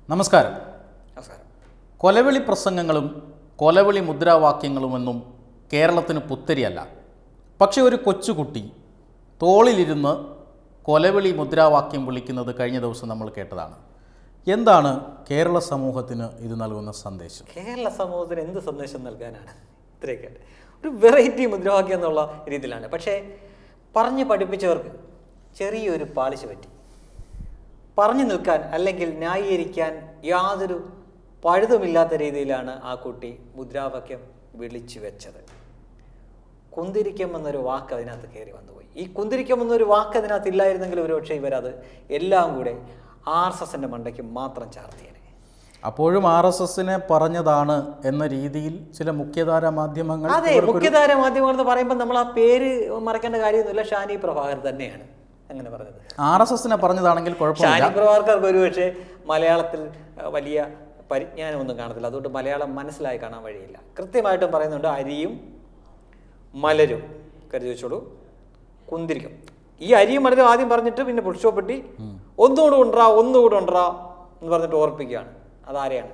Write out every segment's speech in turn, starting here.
നമസ്കാരം നമസ്കാരം കൊലവിളി പ്രസംഗങ്ങളും കൊലവിളി മുദ്രാവാക്യങ്ങളുമൊന്നും കേരളത്തിന് പുത്തരിയല്ല പക്ഷേ ഒരു കൊച്ചുകുട്ടി തോളിലിരുന്ന് കൊലവിളി മുദ്രാവാക്യം വിളിക്കുന്നത് കഴിഞ്ഞ ദിവസം നമ്മൾ കേട്ടതാണ് എന്താണ് കേരള സമൂഹത്തിന് ഇത് നൽകുന്ന സന്ദേശം കേരള സമൂഹത്തിന് എന്ത് സന്ദേശം നൽകാനാണ് ഇത്രയൊക്കെ ഒരു വെറൈറ്റി മുദ്രാവാക്യം എന്നുള്ള രീതിയിലാണ് പക്ഷേ പറഞ്ഞു പഠിപ്പിച്ചവർക്ക് ചെറിയൊരു പാളിച്ച പറ്റി പറഞ്ഞു നിൽക്കാൻ അല്ലെങ്കിൽ ന്യായീകരിക്കാൻ യാതൊരു പഴുതുമില്ലാത്ത രീതിയിലാണ് ആ കുട്ടി മുദ്രാവാക്യം വിളിച്ചു വെച്ചത് കുന്തിരിക്കം എന്നൊരു വാക്ക് അതിനകത്ത് കയറി വന്നുപോയി ഈ കുന്തിരിക്കം എന്നൊരു വാക്ക് അതിനകത്ത് ഇല്ലായിരുന്നെങ്കിൽ ഒരുപക്ഷെ ഇവരത് എല്ലാം കൂടെ ആർ എസ് എസിന്റെ മണ്ടയ്ക്ക് മാത്രം ചാർത്തിയേനെ അപ്പോഴും ആർ എസ് എസിനെ പറഞ്ഞതാണ് എന്ന രീതിയിൽ ചില മുഖ്യധാര മാധ്യമങ്ങൾ അതെ മുഖ്യധാര മാധ്യമങ്ങൾ എന്ന് പറയുമ്പോൾ നമ്മൾ ആ പേര് മറക്കേണ്ട കാര്യമൊന്നുമില്ല ഷാനി പ്രഭാകർ തന്നെയാണ് അങ്ങനെ പറഞ്ഞത് ആർ എസ് എസിനെ പറഞ്ഞതാണെങ്കിൽ കുഴപ്പമില്ല ഷാനി പ്രഭാകർക്ക് ഒരുപക്ഷെ മലയാളത്തിൽ അഹ്, വലിയ പരിജ്ഞാനമൊന്നും കാണത്തില്ല അതുകൊണ്ട് മലയാളം മനസ്സിലായി കാണാൻ വഴിയില്ല കൃത്യമായിട്ടും പറയുന്നുണ്ട് അരിയും മലരും കരുതി വെച്ചോളൂ കുന്തിരിക്കും ഈ അരിയും മലരും ആദ്യം പറഞ്ഞിട്ട് പിന്നെ പുരുഷപ്പെട്ടി ഒന്നുകൂടെ ഉണ്ടറാ ഒന്നുകൂടെ ഉണ്ടറാ എന്ന് പറഞ്ഞിട്ട് ഓർപ്പിക്കുകയാണ് അതാരെയാണ്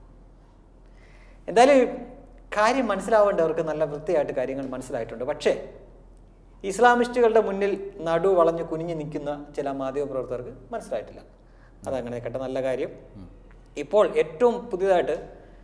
എന്തായാലും കാര്യം മനസ്സിലാവേണ്ടവർക്ക് നല്ല വൃത്തിയായിട്ട് കാര്യങ്ങൾ മനസ്സിലായിട്ടുണ്ട് പക്ഷേ ഇസ്ലാമിസ്റ്റുകളുടെ മുന്നിൽ നടു വളഞ്ഞ് കുനിഞ്ഞു നിൽക്കുന്ന ചില മാധ്യമപ്രവർത്തകർക്ക് മനസ്സിലായിട്ടില്ല അതങ്ങനെ കേട്ട നല്ല കാര്യം ഇപ്പോൾ ഏറ്റവും പുതിയതായിട്ട്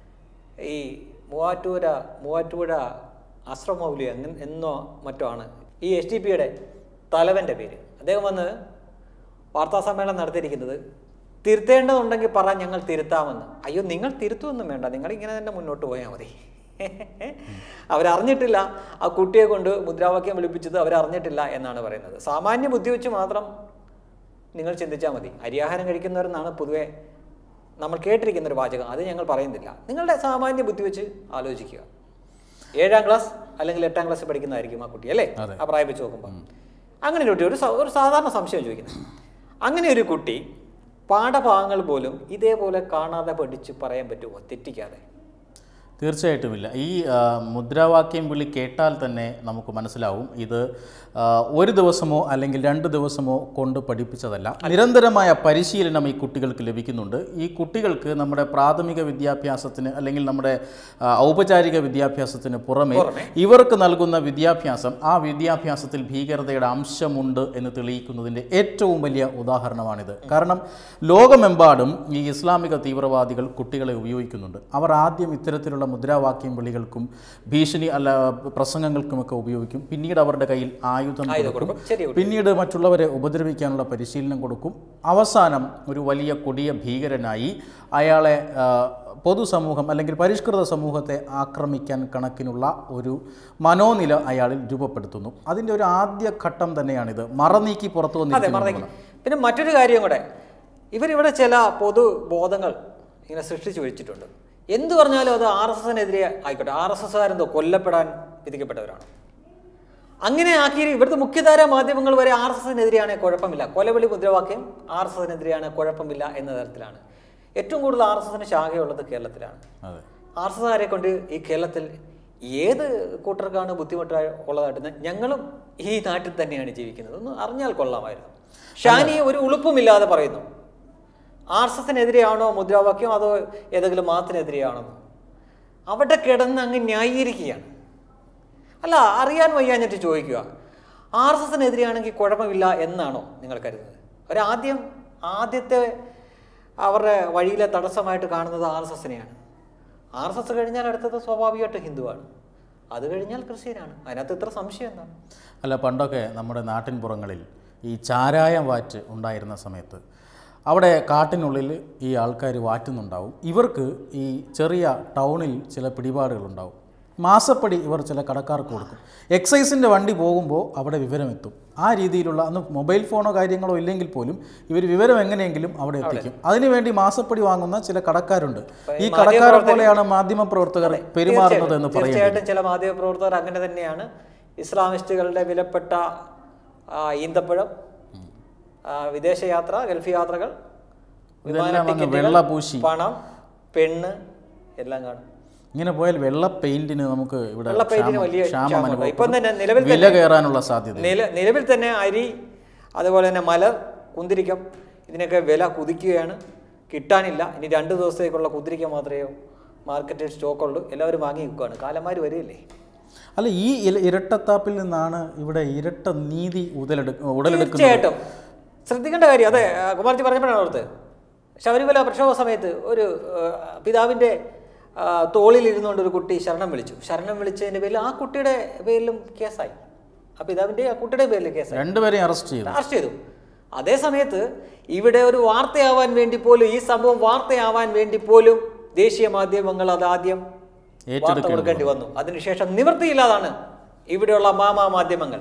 ഈ മൂവാറ്റൂര മൂവാറ്റുപുഴ അശ്രമൗലി അങ്ങനെ എന്നോ മറ്റോ ആണ് ഈ എസ് ഡി പിയുടെ തലവൻ്റെ പേര് അദ്ദേഹം വന്ന് വാർത്താ സമ്മേളനം നടത്തിയിരിക്കുന്നത് തിരുത്തേണ്ടതുണ്ടെങ്കിൽ പറ ഞങ്ങൾ തിരുത്താമെന്ന് അയ്യോ നിങ്ങൾ തിരുത്തുമൊന്നും വേണ്ട നിങ്ങൾ ഇങ്ങനെ തന്നെ മുന്നോട്ട് പോയാൽ മതി അവരറിഞ്ഞിട്ടില്ല ആ കുട്ടിയെ കൊണ്ട് മുദ്രാവാക്യം വിളിപ്പിച്ചത് അവരറിഞ്ഞിട്ടില്ല എന്നാണ് പറയുന്നത് സാമാന്യ ബുദ്ധി വെച്ച് മാത്രം നിങ്ങൾ ചിന്തിച്ചാൽ മതി അരിയാഹാരം കഴിക്കുന്നവരെന്നാണ് പൊതുവെ നമ്മൾ കേട്ടിരിക്കുന്ന ഒരു വാചകം അത് ഞങ്ങൾ പറയുന്നില്ല നിങ്ങളുടെ സാമാന്യ ബുദ്ധി വെച്ച് ആലോചിക്കുക ഏഴാം ക്ലാസ് അല്ലെങ്കിൽ എട്ടാം ക്ലാസ് പഠിക്കുന്നതായിരിക്കും ആ കുട്ടി അല്ലേ അതെ. ആ പ്രായം വെച്ച് നോക്കുമ്പോൾ അങ്ങനെ ഒരു കുട്ടി ഒരു സ- ഒരു സാധാരണ സംശയം ചോദിക്കുന്നത് അങ്ങനെ ഒരു കുട്ടി പാഠഭാഗങ്ങൾ പോലും ഇതേപോലെ കാണാതെ പഠിച്ച് പറയാൻ പറ്റുമോ തെറ്റിക്കാതെ തീർച്ചയായിട്ടുമില്ല ഈ ആ, മുദ്രാവാക്യം വിളി കേട്ടാൽ തന്നെ നമുക്ക് മനസ്സിലാവും ഇത് ആ, ഒരു ദിവസമോ അല്ലെങ്കിൽ രണ്ട് ദിവസമോ കൊണ്ട് പഠിപ്പിച്ചതല്ല നിരന്തരമായ പരിശീലനം ഈ കുട്ടികൾക്ക് ലഭിക്കുന്നുണ്ട് ഈ കുട്ടികൾക്ക് നമ്മുടെ പ്രാഥമിക വിദ്യാഭ്യാസത്തിന് അല്ലെങ്കിൽ നമ്മുടെ ആ, ഔപചാരിക വിദ്യാഭ്യാസത്തിന് പുറമെ ഇവർക്ക് നൽകുന്ന വിദ്യാഭ്യാസം ആ വിദ്യാഭ്യാസത്തിൽ ഭീകരതയുടെ അംശമുണ്ട് എന്ന് തെളിയിക്കുന്നതിൻ്റെ ഏറ്റവും വലിയ ഉദാഹരണമാണിത് കാരണം ലോകമെമ്പാടും ഈ ഇസ്ലാമിക തീവ്രവാദികൾ കുട്ടികളെ ഉപയോഗിക്കുന്നുണ്ട് അവർ ആദ്യം ഇത്തരത്തിലുള്ള മുദ്രാവാക്യം വിളികൾക്കും ഭീഷണി അല്ല പ്രസംഗങ്ങൾക്കുമൊക്കെ ഉപയോഗിക്കും പിന്നീട് അവരുടെ കയ്യിൽ ആയുധം ആയുധം കൊടുക്കും കൊടുക്കും ശരി പിന്നീട് മറ്റുള്ളവരെ ഉപദ്രവിക്കാനുള്ള പരിശീലനം കൊടുക്കും അവസാനം ഒരു വലിയ കൊടിയ ഭീകരനായി അയാളെ ആ, പൊതുസമൂഹം അല്ലെങ്കിൽ പരിഷ്കൃത സമൂഹത്തെ ആക്രമിക്കാൻ കണക്കിനുള്ള ഒരു മനോനില അയാളിൽ രൂപപ്പെടുത്തുന്നു അതിൻ്റെ ഒരു ആദ്യ ഘട്ടം തന്നെയാണിത് മറനീക്കി പുറത്തു അതെ വന്നിരിക്കുന്നു മറന്നേക്കും പിന്നെ മറ്റൊരു കാര്യം കൂടെ ഇവരിവിടെ ചില പൊതു ബോധങ്ങൾ ഇങ്ങനെ സൃഷ്ടിച്ചു വെച്ചിട്ടുണ്ട് എന്ത് പറഞ്ഞാലും അത് ആർ എസ് എസിനെതിരെ ആയിക്കോട്ടെ ആർ എസ് എസ്സുകാരെന്തോ കൊല്ലപ്പെടാൻ വിധിക്കപ്പെട്ടവരാണ് അങ്ങനെ ആക്കി ഇവിടുത്തെ മുഖ്യധാര മാധ്യമങ്ങൾ വരെ ആർ എസ് എസിനെതിരെയാണ് കുഴപ്പമില്ല കൊലവിളി മുദ്രാവാക്യം ആർ എസ് എസിനെതിരെയാണ് കുഴപ്പമില്ല എന്ന തരത്തിലാണ് ഏറ്റവും കൂടുതൽ ആർ എസ് എസിന് ശാഖയുള്ളത് കേരളത്തിലാണ് അതെ ആർ എസ് എസ്കാരെ കൊണ്ട് ഈ കേരളത്തിൽ ഏത് കൂട്ടർക്കാണ് ബുദ്ധിമുട്ട് ഉള്ളതായിട്ട് ന- ഞങ്ങളും ഈ നാട്ടിൽ തന്നെയാണ് ജീവിക്കുന്നത് ഒന്ന് അറിഞ്ഞാൽ കൊള്ളാമായിരുന്നു ഷാനി ഒരു ഉളുപ്പുമില്ലാതെ പറയുന്നു ആർ എസ് എസിനെതിരെയാണോ മുദ്രാവാക്യം അതോ ഏതെങ്കിലും മതത്തിനെതിരെയാണോ അവിടെ കിടന്ന് അങ്ങ് ന്യായീകരിക്കുകയാണ് അല്ല അറിയാൻ വയ്യാഞ്ഞിട്ട് ചോദിക്കുക ആർ എസ് എസിനെതിരെയാണെങ്കിൽ കുഴപ്പമില്ല എന്നാണോ നിങ്ങൾ കരുതുന്നത് ഒരാദ്യം ആദ്യത്തെ അവരുടെ വഴിയിലെ തടസ്സമായിട്ട് കാണുന്നത് ആർ എസ് എസിനെയാണ് ആർ എസ് എസ് കഴിഞ്ഞാൽ അടുത്തത് സ്വാഭാവികമായിട്ട് ഹിന്ദുവാണ് അത് കഴിഞ്ഞാൽ ക്രിസ്ത്യനാണ് അതിനകത്ത് ഇത്ര സംശയം എന്താണ് അല്ല പണ്ടൊക്കെ നമ്മുടെ നാട്ടിൻപുറങ്ങളിൽ ഈ ചാരായം വാറ്റ് ഉണ്ടായിരുന്ന സമയത്ത് അവിടെ കാട്ടിനുള്ളിൽ ഈ ആൾക്കാർ വാറ്റുന്നുണ്ടാവും ഇവർക്ക് ഈ ചെറിയ ടൗണിൽ ചില പിടിപാടുകളുണ്ടാവും മാസപ്പടി ഇവർ ചില കടക്കാർക്ക് കൊടുക്കും എക്സൈസിൻ്റെ വണ്ടി പോകുമ്പോൾ അവിടെ വിവരമെത്തും ആ രീതിയിലുള്ള അന്ന് മൊബൈൽ ഫോണോ കാര്യങ്ങളോ ഇല്ലെങ്കിൽ പോലും ഇവർ വിവരം എങ്ങനെയെങ്കിലും അവിടെ എത്തിക്കും അതിനുവേണ്ടി മാസപ്പടി വാങ്ങുന്ന ചില കടക്കാരുണ്ട് ഈ കടക്കാരെ പോലെയാണ് മാധ്യമപ്രവർത്തകർ പെരുമാറുന്നത് എന്ന് പറയുന്നത് തീർച്ചയായിട്ടും ചില മാധ്യമപ്രവർത്തകർ അങ്ങനെ തന്നെയാണ് ഇസ്ലാമിസ്റ്റുകളുടെ വിലപ്പെട്ട ആ, ഈന്തപ്പഴം ആ, വിദേശയാത്ര ഗൾഫ് യാത്രകൾ വിമാന ഇതെല്ലാം അങ്ങ് ടിക്കറ്റുകൾ, വെള്ള പൂശി പണം പെണ്ണ് എല്ലാം കാണും ഇങ്ങനെ പോയാൽ വെള്ള പെയിന്റിന് നമുക്ക് ഇവിടെ വെള്ള പെയിന്റിന് ക്ഷാമം- വലിയ ക്ഷാമം ക്ഷാമമുണ്ട്. അനുഭവപ്പെടും. ഇപ്പം തന്നെ നിലവിൽ വില കയറാനുള്ള സാധ്യത നില നിലവിൽ തന്നെ അരി അതുപോലെ തന്നെ മലർ കുന്തിരിക്കം ഇതിനൊക്കെ വില കുതിക്കുകയാണ് കിട്ടാനില്ല ഇനി രണ്ട് ദിവസത്തേക്കുള്ള കുതിരിക്ക മാത്രമേ മാർക്കറ്റിൽ സ്റ്റോക്കുള്ളൂ എല്ലാവരും വാങ്ങി വെക്കുകയാണ് കാലന്മാർ വരികയല്ലേ അല്ല ഈ ഇല- ഇരട്ടത്താപ്പിൽ നിന്നാണ് ഇവിടെ ഇരട്ട നീതി ഉടലെടു ഉടലെടുക്കുന്നത് തീർച്ചയായിട്ടും ശ്രദ്ധിക്കേണ്ട കാര്യം അതെ ആ, കുമാർജി പറഞ്ഞപ്പോഴാണ് ഓർത്ത് ശബരിമല പ്രക്ഷോഭ സമയത്ത് ഒരു ആ, പിതാവിൻ്റെ ആ, തോളിൽ ഇരുന്നുകൊണ്ട് ഒരു കുട്ടി ശരണം വിളിച്ചു ശരണം വിളിച്ചതിൻ്റെ പേരിൽ ആ കുട്ടിയുടെ പേരിലും കേസായി ആ പിതാവിൻ്റെ ആ കുട്ടിയുടെ പേരിൽ കേസായി രണ്ടുപേരെയും അറസ്റ്റ് ചെയ്തു അറസ്റ്റ് ചെയ്തു അതേ സമയത്ത് ഇവിടെ ഒരു വാർത്തയാവാൻ വേണ്ടി പോലും ഈ സംഭവം വാർത്തയാവാൻ വേണ്ടി പോലും ദേശീയ മാധ്യമങ്ങൾ അത് ആദ്യം വാർത്ത ഏറ്റെടുക്കേണ്ടി കൊടുക്കേണ്ടി വന്നു അതിനുശേഷം നിവൃത്തിയില്ലാതാണ് ഇവിടെയുള്ള മാമാ മാധ്യമങ്ങൾ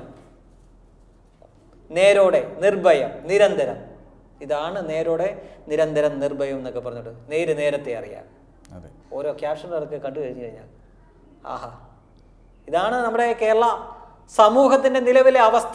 നേരോടെ നിർഭയം നിരന്തരം ഇതാണ് നേരോടെ നിരന്തരം നിർഭയം എന്നൊക്കെ പറഞ്ഞിട്ട് നേര് നേരത്തെ അറിയാം അതെ ഓരോ ക്യാപ്ഷനുകളൊക്കെ കണ്ടു കഴിഞ്ഞു കഴിഞ്ഞാൽ ആഹാ ഇതാണ് നമ്മുടെ കേരള സമൂഹത്തിൻ്റെ നിലവിലെ അവസ്ഥ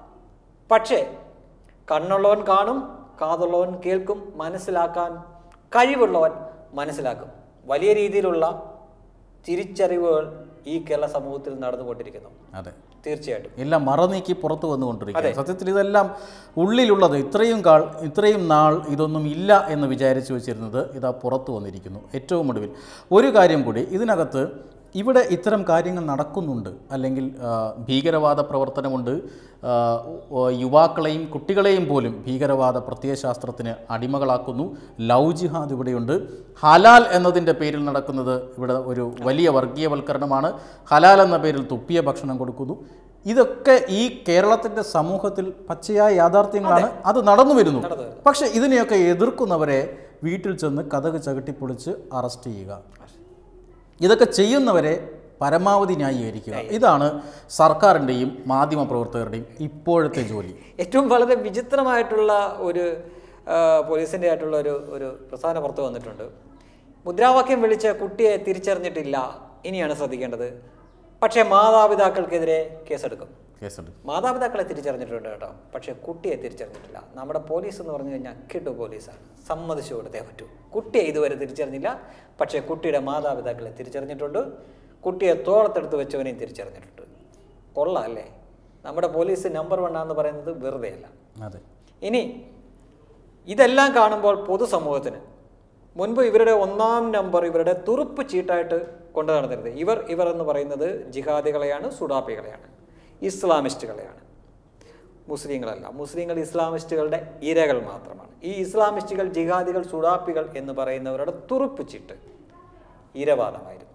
പക്ഷേ കണ്ണുള്ളവൻ കാണും കാതുള്ളവൻ കേൾക്കും മനസ്സിലാക്കാൻ കഴിവുള്ളവൻ മനസ്സിലാക്കും വലിയ രീതിയിലുള്ള തിരിച്ചറിവുകൾ ഈ കേരള സമൂഹത്തിൽ നടന്നുകൊണ്ടിരിക്കുന്നു അതെ തീർച്ചയായിട്ടും എല്ലാം മറനീക്കി പുറത്തു വന്നുകൊണ്ടിരിക്കുക സത്യത്തിൽ ഇതെല്ലാം ഉള്ളിലുള്ളത് ഇത്രയും കാൾ ഇത്രയും നാൾ ഇതൊന്നും ഇല്ല എന്ന് വിചാരിച്ചു വെച്ചിരുന്നത് ഇതാ പുറത്തു വന്നിരിക്കുന്നു ഏറ്റവും ഒടുവിൽ ഒരു കാര്യം കൂടി ഇതിനകത്ത് ഇവിടെ ഇത്തരം കാര്യങ്ങൾ നടക്കുന്നുണ്ട് അല്ലെങ്കിൽ ആ, ഭീകരവാദ പ്രവർത്തനമുണ്ട് ആ, ഓ, യുവാക്കളെയും കുട്ടികളെയും പോലും ഭീകരവാദ പ്രത്യയശാസ്ത്രത്തിന് അടിമകളാക്കുന്നു ലവ് ജിഹാദ് ഇവിടെയുണ്ട് ഹലാൽ എന്നതിൻ്റെ പേരിൽ നടക്കുന്നത് ഇവിടെ ഒരു വലിയ വർഗീയവൽക്കരണമാണ് ഹലാൽ എന്ന പേരിൽ തുപ്പിയ ഭക്ഷണം കൊടുക്കുന്നു ഇതൊക്കെ ഈ കേരളത്തിൻ്റെ സമൂഹത്തിൽ പച്ചയായ യാഥാർത്ഥ്യങ്ങളാണ് അത് നടന്നു വരുന്നു പക്ഷേ ഇതിനെയൊക്കെ എതിർക്കുന്നവരെ വീട്ടിൽ ചെന്ന് കഥക് ചവിട്ടിപ്പൊളിച്ച് അറസ്റ്റ് ചെയ്യുക ഇതൊക്കെ ചെയ്യുന്നവരെ പരമാവധി ന്യായീകരിക്കുക ഇതാണ് സർക്കാരിൻ്റെയും മാധ്യമപ്രവർത്തകരുടെയും ഇപ്പോഴത്തെ ജോലി ഏറ്റവും വളരെ വിചിത്രമായിട്ടുള്ള ഒരു ആ, പോലീസിൻ്റെ ആയിട്ടുള്ള ഒരു ഒരു പ്രസ്ഥാനം പുറത്തു വന്നിട്ടുണ്ട് മുദ്രാവാക്യം വിളിച്ച കുട്ടിയെ തിരിച്ചറിഞ്ഞിട്ടില്ല ഇനിയാണ് ശ്രദ്ധിക്കേണ്ടത് പക്ഷേ മാതാപിതാക്കൾക്കെതിരെ കേസെടുക്കും കേസെടുക്കും മാതാപിതാക്കളെ തിരിച്ചറിഞ്ഞിട്ടുണ്ട് കേട്ടോ പക്ഷേ കുട്ടിയെ തിരിച്ചറിഞ്ഞിട്ടില്ല നമ്മുടെ പോലീസ് എന്ന് പറഞ്ഞു കഴിഞ്ഞാൽ കിട്ടു പോലീസാണ് സമ്മതിച്ചു കൊടുത്തേ പറ്റൂ കുട്ടിയെ ഇതുവരെ തിരിച്ചറിഞ്ഞില്ല പക്ഷേ കുട്ടിയുടെ മാതാപിതാക്കളെ തിരിച്ചറിഞ്ഞിട്ടുണ്ട് കുട്ടിയെ തോളത്തെടുത്ത് വെച്ചവനെയും തിരിച്ചറിഞ്ഞിട്ടുണ്ട് കൊള്ളാം അല്ലേ നമ്മുടെ പോലീസ് നമ്പർ വൺ ആണെന്ന് പറയുന്നത് വെറുതെ അല്ല അതെ ഇനി ഇതെല്ലാം കാണുമ്പോൾ പൊതുസമൂഹത്തിന് മുൻപ് ഇവരുടെ ഒന്നാം നമ്പർ ഇവരുടെ തുറുപ്പ് ചീട്ടായിട്ട് കൊണ്ടു നടന്നിരുന്നത് ഇവർ ഇവർ എന്ന് പറയുന്നത് ജിഹാദികളെയാണ് സുഡാപ്പികളെയാണ് ഇസ്ലാമിസ്റ്റുകളെയാണ് മുസ്ലിങ്ങളല്ല മുസ്ലിങ്ങൾ ഇസ്ലാമിസ്റ്റുകളുടെ ഇരകൾ മാത്രമാണ് ഈ ഇസ്ലാമിസ്റ്റുകൾ ജിഹാദികൾ സുഡാപ്പികൾ എന്ന് പറയുന്നവരുടെ തുറുപ്പ് ചീട്ട് ഇരവാദമായിരുന്നു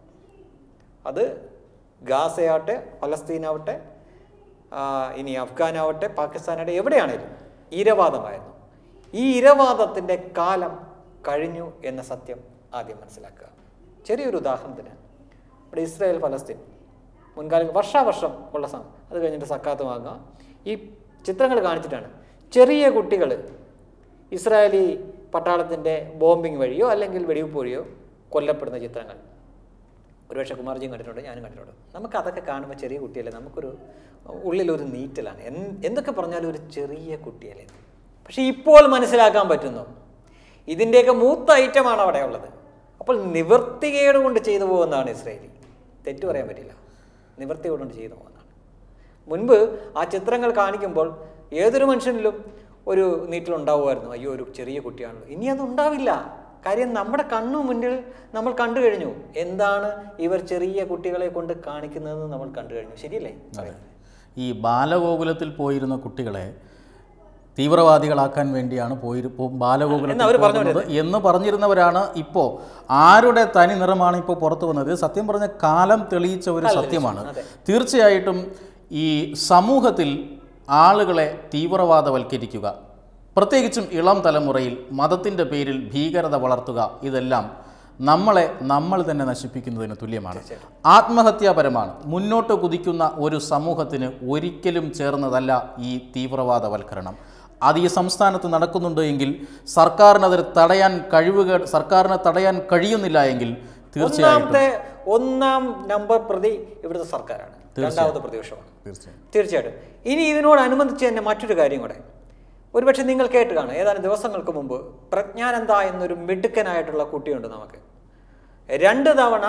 അത് ഗാസയാവട്ടെ ഫലസ്തീനാവട്ടെ ആ, ഇനി അഫ്ഗാനാവട്ടെ പാകിസ്ഥാനാവട്ടെ എവിടെയാണേലും ഇരവാദമായിരുന്നു ഈ ഇരവാദത്തിൻ്റെ കാലം കഴിഞ്ഞു എന്ന സത്യം ആദ്യം മനസ്സിലാക്കുക ചെറിയൊരു ഉദാഹരണത്തിന് ഇവിടെ ഇസ്രായേൽ ഫലസ്തീൻ മുൻകാലം വർഷാവർഷം ഉള്ള സമയം അത് കഴിഞ്ഞിട്ട് സക്കാത്ത് വാങ്ങുക ഈ ചിത്രങ്ങൾ കാണിച്ചിട്ടാണ് ചെറിയ കുട്ടികൾ ഇസ്രായേലി പട്ടാളത്തിൻ്റെ ബോംബിംഗ് വഴിയോ അല്ലെങ്കിൽ വെടിവെപ്പ് വഴിയോ കൊല്ലപ്പെടുന്ന ചിത്രങ്ങൾ ഒരുപക്ഷെ കുമാർജിയും കണ്ടിട്ടുണ്ട് ഞാനും കണ്ടിട്ടുണ്ട് നമുക്ക് അതൊക്കെ കാണുമ്പോൾ ചെറിയ കുട്ടിയല്ലേ നമുക്കൊരു ഉള്ളിലൊരു നീറ്റലാണ് എൻ- എന്തൊക്കെ പറഞ്ഞാലും ഒരു ചെറിയ കുട്ടിയല്ലേ പക്ഷെ ഇപ്പോൾ മനസ്സിലാക്കാൻ പറ്റുന്നു ഇതിൻ്റെയൊക്കെ മൂത്ത ഐറ്റമാണ് അവിടെ ഉള്ളത് അപ്പോൾ നിവൃത്തികേട് കൊണ്ട് ചെയ്തു പോകുന്നതാണ് ഇസ്രയേലി തെറ്റു പറയാൻ പറ്റില്ല നിവൃത്തികേട് കൊണ്ട് ചെയ്തു പോകുന്നതാണ് മുൻപ് ആ ചിത്രങ്ങൾ കാണിക്കുമ്പോൾ ഏതൊരു മനുഷ്യനിലും ഒരു നീറ്റിലുണ്ടാവുമായിരുന്നു അയ്യോ ഒരു ചെറിയ കുട്ടിയാണല്ലോ ഇനി അത് ഉണ്ടാവില്ല കാര്യം നമ്മുടെ കണ്ണു മുന്നിൽ നമ്മൾ കണ്ടു കഴിഞ്ഞു എന്താണ് ഇവർ ചെറിയ കുട്ടികളെ കൊണ്ട് കാണിക്കുന്നതെന്ന് നമ്മൾ കണ്ടു കഴിഞ്ഞു ശരിയല്ലേ അതെ ഈ ബാലഗോകുലത്തിൽ പോയിരുന്ന കുട്ടികളെ തീവ്രവാദികളാക്കാൻ വേണ്ടിയാണ് പോയി ബാലഗോകുലത്തിൽ എന്ന് അവര് പറഞ്ഞു പോകുന്നത് എന്ന് പറഞ്ഞിരുന്നവരാണ് ഇപ്പോൾ ആരുടെ തനി നിറമാണ് ഇപ്പോൾ പുറത്തു വന്നത് ഇത് സത്യം പറഞ്ഞ കാലം തെളിയിച്ച ഒരു സത്യമാണ് തീർച്ചയായിട്ടും ഈ സമൂഹത്തിൽ ആളുകളെ തീവ്രവാദവൽക്കരിക്കുക പ്രത്യേകിച്ചും ഇളം തലമുറയിൽ മതത്തിൻ്റെ പേരിൽ ഭീകരത വളർത്തുക ഇതെല്ലാം നമ്മളെ നമ്മൾ തന്നെ നശിപ്പിക്കുന്നതിന് തുല്യമാണ് ആത്മഹത്യാപരമാണ് മുന്നോട്ട് കുതിക്കുന്ന ഒരു സമൂഹത്തിന് ഒരിക്കലും ചേർന്നതല്ല ഈ തീവ്രവാദവൽക്കരണം അത് ഈ സംസ്ഥാനത്ത് നടക്കുന്നുണ്ട് എങ്കിൽ സർക്കാരിന് അതിൽ തടയാൻ കഴിവുകൾ സർക്കാരിന് തടയാൻ കഴിയുന്നില്ല എങ്കിൽ തീർച്ചയായും ഒന്നാമത്തെ ഒന്നാം നമ്പർ പ്രതി ഇവിടുത്തെ സർക്കാരാണ് രണ്ടാമത്തെ പ്രതിപക്ഷമാണ് തീർച്ചയായും തീർച്ചയായിട്ടും ഇനി ഇതിനോടനുബന്ധിച്ച് തന്നെ മറ്റൊരു കാര്യം കൂടെ ഒരുപക്ഷെ നിങ്ങൾ കേട്ട് കാണും ഏതാനും ദിവസങ്ങൾക്ക് മുമ്പ് പ്രജ്ഞാനന്ദ എന്നൊരു മിടുക്കനായിട്ടുള്ള കുട്ടിയുണ്ട് നമുക്ക് രണ്ട് തവണ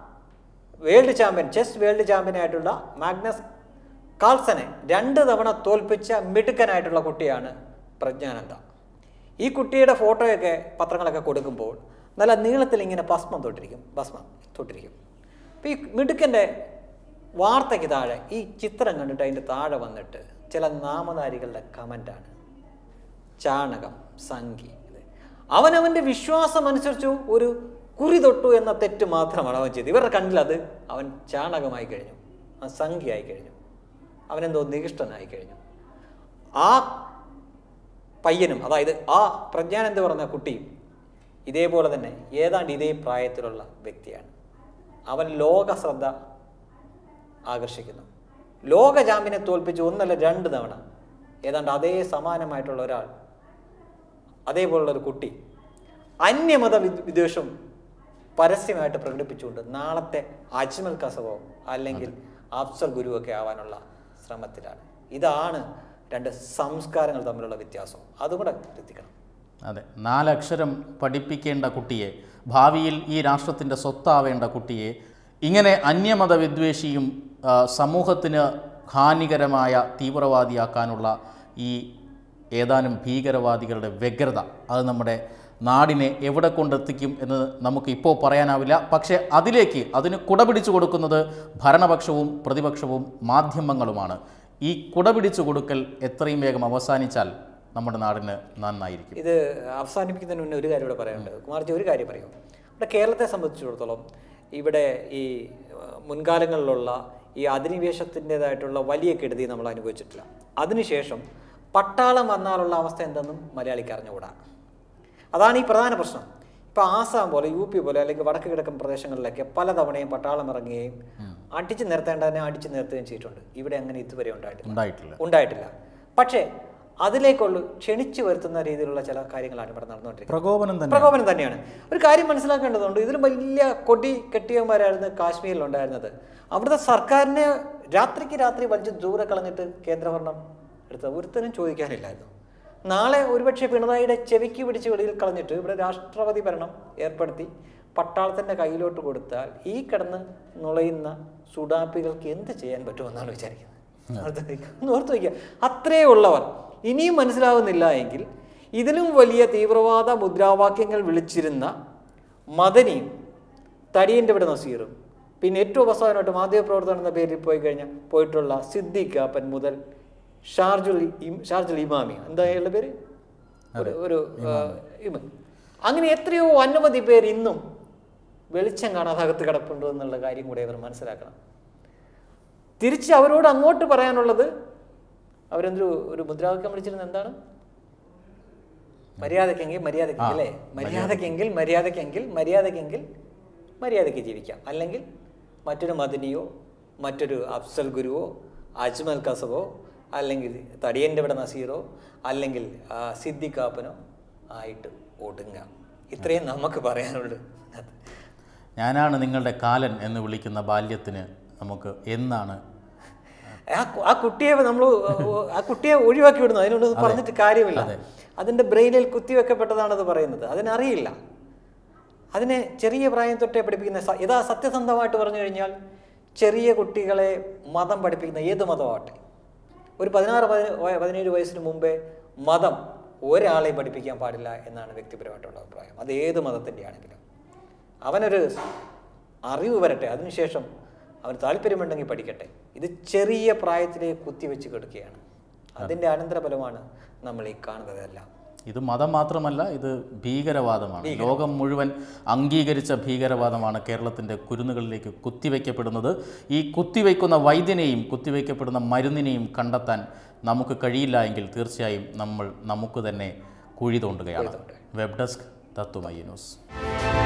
world champion chess world champion ആയിട്ടുള്ള മാഗ്നസ് കാൾസനെ രണ്ട് തവണ തോൽപ്പിച്ച മിടുക്കനായിട്ടുള്ള കുട്ടിയാണ് പ്രജ്ഞാനന്ദ ഈ കുട്ടിയുടെ ഫോട്ടോയൊക്കെ പത്രങ്ങളൊക്കെ കൊടുക്കുമ്പോൾ നല്ല നീളത്തിൽ ഇങ്ങനെ ഭസ്മം തൊട്ടിരിക്കും ഭസ്മം തൊട്ടിരിക്കും അപ്പോൾ ഈ മിടുക്കൻ്റെ വാർത്തയ്ക്ക് താഴെ ഈ ചിത്രം കണ്ടിട്ട് അതിൻ്റെ താഴെ വന്നിട്ട് ചില നാമധാരികളുടെ കമൻ്റാണ് ചാണകം സംഖി ഇത്. അവനവൻ്റെ വിശ്വാസം അനുസരിച്ചു ഒരു കുറി തൊട്ടു എന്ന തെറ്റ് മാത്രമാണ് അവൻ ചെയ്തത് ഇവരുടെ കണ്ണിൽ അത് അവൻ ചാണകമായി കഴിഞ്ഞു അവൻ സംഖ്യയായി കഴിഞ്ഞു അവനെന്തോ നികിഷ്ടനായി കഴിഞ്ഞു ആ പയ്യനും അതായത് ആ പ്രജ്ഞാനന്ദ പറഞ്ഞ കുട്ടിയും ഇതേപോലെ തന്നെ ഏതാണ്ട് ഇതേ പ്രായത്തിലുള്ള വ്യക്തിയാണ് അവൻ ലോക ശ്രദ്ധ ആകർഷിക്കുന്നു ലോക ചാമ്പ്യനെ തോൽപ്പിച്ച് ഒന്നല്ല രണ്ട് തവണ ഏതാണ്ട് അതേ സമാനമായിട്ടുള്ള ഒരാൾ അതേപോലുള്ള ഒരു കുട്ടി അന്യമത വി- വിദ്വേഷം പരസ്യമായിട്ട് പ്രകടിപ്പിച്ചുകൊണ്ട് നാളത്തെ അജ്മൽ കസവോ അല്ലെങ്കിൽ അഫ്സൽ ഗുരുവൊക്കെ ആവാനുള്ള ശ്രമത്തിലാണ് ഇതാണ് രണ്ട് സംസ്കാരങ്ങൾ തമ്മിലുള്ള വ്യത്യാസം അതുകൂടെ എത്തിക്കണം അതെ നാലക്ഷരം പഠിപ്പിക്കേണ്ട കുട്ടിയെ ഭാവിയിൽ ഈ രാഷ്ട്രത്തിൻ്റെ സ്വത്താവേണ്ട കുട്ടിയെ ഇങ്ങനെ അന്യമത വിദ്വേഷിയും ആ, സമൂഹത്തിന് ഹാനികരമായ തീവ്രവാദിയാക്കാനുള്ള ഈ ഏതാനും ഭീകരവാദികളുടെ വ്യഗ്രത അത് നമ്മുടെ നാടിനെ എവിടെ കൊണ്ടെത്തിക്കും എന്ന് നമുക്ക് ഇപ്പോൾ പറയാനാവില്ല പക്ഷേ അതിലേക്ക് അതിന് കുടപിടിച്ചു കൊടുക്കുന്നത് ഭരണപക്ഷവും പ്രതിപക്ഷവും മാധ്യമങ്ങളുമാണ് ഈ കുടപിടിച്ചു കൊടുക്കൽ എത്രയും വേഗം അവസാനിച്ചാൽ നമ്മുടെ നാടിന് നന്നായിരിക്കും ഇത് അവസാനിപ്പിക്കുന്നതിന് മുന്നേ ഒരു കാര്യം ഇവിടെ പറയാനുണ്ട് കുമാർജി ഒരു കാര്യം പറയും ഇവിടെ കേരളത്തെ സംബന്ധിച്ചിടത്തോളം ഇവിടെ ഈ ആ, മുൻകാലങ്ങളിലുള്ള ഈ അധിനിവേശത്തിൻ്റെതായിട്ടുള്ള വലിയ കെടുതി നമ്മൾ അനുഭവിച്ചിട്ടില്ല അതിനുശേഷം പട്ടാളം വന്നാലുള്ള അവസ്ഥ എന്തെന്നും മലയാളിക്ക് അറിഞ്ഞുകൂടാ അതാണ് ഈ പ്രധാന പ്രശ്നം ഇപ്പൊ ആസാം പോലെ യു പി പോലെ അല്ലെങ്കിൽ വടക്ക് കിഴക്കൻ പ്രദേശങ്ങളിലൊക്കെ പലതവണയും പട്ടാളം ഇറങ്ങുകയും അടിച്ചു നിർത്തേണ്ടതിനെ അടിച്ചു നിർത്തുകയും ചെയ്തിട്ടുണ്ട് ഇവിടെ അങ്ങനെ ഇതുവരെ ഉണ്ടായിട്ടില്ല ഉണ്ടായിട്ടില്ല ഉണ്ടായിട്ടില്ല പക്ഷേ അതിലേക്കുള്ള ക്ഷണിച്ചു വരുത്തുന്ന രീതിയിലുള്ള ചില കാര്യങ്ങളാണ് ഇവിടെ നടന്നുകൊണ്ടിരിക്കുന്നത് പ്രകോപനം തന്നെ പ്രകോപനം തന്നെയാണ് ഒരു കാര്യം മനസ്സിലാക്കേണ്ടതുണ്ട് ഇതിലും വലിയ കൊടി കെട്ടിയവന്മാരായിരുന്നു കാശ്മീരിൽ ഉണ്ടായിരുന്നത് അവിടുത്തെ സർക്കാരിനെ രാത്രിക്ക് രാത്രി വലിച്ച് ദൂരെ കളഞ്ഞിട്ട് കേന്ദ്രഭരണം എടുത്തത് ഒരുത്തരും ചോദിക്കാനില്ലായിരുന്നു നാളെ ഒരുപക്ഷെ പിണറായിയുടെ ചെവിക്ക് പിടിച്ച് വെളിയിൽ കളഞ്ഞിട്ട് ഇവിടെ രാഷ്ട്രപതി ഭരണം ഏർപ്പെടുത്തി പട്ടാളത്തിൻ്റെ കയ്യിലോട്ട് കൊടുത്താൽ ഈ കിടന്ന് നുളയുന്ന സുഡാപ്പികൾക്ക് എന്ത് ചെയ്യാൻ പറ്റുമെന്നാണ് വിചാരിക്കുന്നത് ഓർത്ത് വയ്ക്കുക. ഒന്ന് ഓർത്ത് വയ്ക്കുക അത്രേ ഉള്ളവർ ഇനിയും മനസ്സിലാവുന്നില്ല എങ്കിൽ ഇതിലും വലിയ തീവ്രവാദ മുദ്രാവാക്യങ്ങൾ വിളിച്ചിരുന്ന മദനിയും തടിയൻ്റെ ഇവിടെ നസീറും പിന്നെ ഏറ്റവും അവസാനമായിട്ട് മാധ്യമപ്രവർത്തനം എന്ന പേരിൽ പോയി കഴിഞ്ഞാൽ പോയിട്ടുള്ള സിദ്ദിഖ് അപ്പൻ മുതൽ ഷാർജുൽ ഇം- ഷാർജുൽ ഇമാമി എന്താ അയാളുടെ പേര് ഒരു ഒരു ആ, ഇമാം അങ്ങനെ എത്രയോ അനവധി പേർ ഇന്നും വെളിച്ചം കാണാതെ അകത്ത് കിടപ്പുണ്ട് എന്നുള്ള കാര്യം കൂടെ അവർ മനസ്സിലാക്കണം തിരിച്ച് അവരോട് അങ്ങോട്ട് പറയാനുള്ളത് അവരെന്തൊരു ഒരു മുദ്രാവാക്യം വിളിച്ചിരുന്നത് എന്താണ് മര്യാദക്കെങ്കിൽ മര്യാദക്കെങ്കിൽ അല്ലേ മര്യാദക്കെങ്കിൽ മര്യാദക്കെങ്കിൽ മര്യാദക്കെങ്കിൽ മര്യാദയ്ക്ക് ജീവിക്കാം അല്ലെങ്കിൽ മറ്റൊരു മദിനിയോ മറ്റൊരു അഫ്സൽ ഗുരുവോ അജ്മൽ കസബോ അല്ലെങ്കിൽ തടിയൻ്റെ ഇവിടെ നസീറോ അല്ലെങ്കിൽ ആ, സിദ്ദിഖാപ്പനോ ആയിട്ട് ഒടുങ്ങാം ഇത്രയും നമുക്ക് പറയാനുള്ളൂ ഞാനാണ് നിങ്ങളുടെ കാലൻ എന്ന് വിളിക്കുന്ന ബാല്യത്തിന് നമുക്ക് എന്നാണ് ആ കു- ആ കുട്ടിയെ നമ്മൾ ആ കുട്ടിയെ ഒഴിവാക്കി വിടുന്നു അതിനോട് പറഞ്ഞിട്ട് കാര്യമില്ല അതിൻ്റെ ബ്രെയിനിൽ കുത്തിവെക്കപ്പെട്ടതാണത് പറയുന്നത് അതിനറിയില്ല അതിനെ ചെറിയ പ്രായം തൊട്ടേ പഠിപ്പിക്കുന്ന സ- യഥാ സത്യസന്ധമായിട്ട് പറഞ്ഞു കഴിഞ്ഞാൽ ചെറിയ കുട്ടികളെ മതം പഠിപ്പിക്കുന്ന ഏത് മതമാവട്ടെ ഒരു പതിനാറ് പതിന വയ- പതിനേഴ് വയസ്സിന് മുമ്പേ മതം ഒരാളെയും പഠിപ്പിക്കാൻ പാടില്ല എന്നാണ് വ്യക്തിപരമായിട്ടുള്ള അഭിപ്രായം അത് ഏത് മതത്തിൻ്റെ ആണെങ്കിലും അവനൊരു അറിവ് വരട്ടെ അതിനുശേഷം അവന് താല്പര്യമുണ്ടെങ്കിൽ പഠിക്കട്ടെ ഇത് ചെറിയ പ്രായത്തിലേ കുത്തിവെച്ച് കെടുക്കുകയാണ് അതിൻ്റെ അനന്തരഫലമാണ് നമ്മൾ ഈ കാണുന്നതെല്ലാം ഇത് മതം മാത്രമല്ല ഇത് ഭീകരവാദമാണ് ലോകം മുഴുവൻ അംഗീകരിച്ച ഭീകരവാദമാണ് കേരളത്തിൻ്റെ കുരുന്നുകളിലേക്ക് കുത്തിവെക്കപ്പെടുന്നത് ഈ കുത്തിവെക്കുന്ന വൈദ്യനെയും കുത്തിവെക്കപ്പെടുന്ന മരുന്നിനെയും കണ്ടെത്താൻ നമുക്ക് കഴിയില്ല എങ്കിൽ തീർച്ചയായും നമ്മൾ നമുക്ക് തന്നെ കുഴി തോണ്ടുകയാണ് വെബ് ഡെസ്ക് തത്വമയി ന്യൂസ്